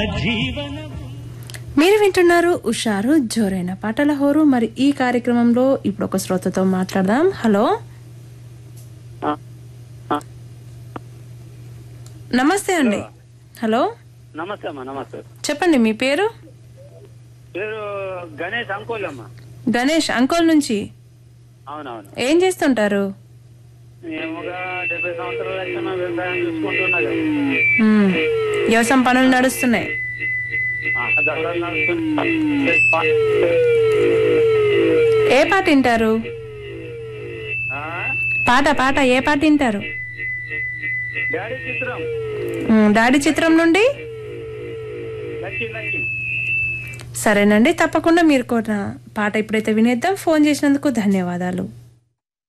మీరు వింటున్నారు ఉషారు జోరైన పాటల హోరు మరి ఈ కార్యక్రమంలో ఇప్పుడు ఒక శ్రోతతో మాట్లాడదాం హలో నమస్తే అండి హలో నమస్తే అమ్మా నమస్తే చెప్పండి మీ పేరు పేరు గణేష్ అంకోల్ అమ్మా గణేష్ అంకోల్ నుంచి అవునవును ఏం చేస్తుంటారు మేముగా డెబ్బై సంవత్సరాల లక్షణ వ్యవసాయం చూసుకుంటున్నా కదా. మ్మ్. వ్యవసాయం పనులు నడుస్తున్నాయి ఆ, దళాలు నడుస్తున్నాయి. ఏ పాట వింటారు ఆ, పాట పాట ఏ పాట వింటారు డాడీ చిత్రం మ్మ్. డాడీ చిత్రం నుండి లక్కీ లక్కీ సరేనండి తప్పకుండా మీరు కోరిన పాట ఇప్పుడైతే వినేద్దాం ఫోన్ చేసినందుకు ధన్యవాదాలు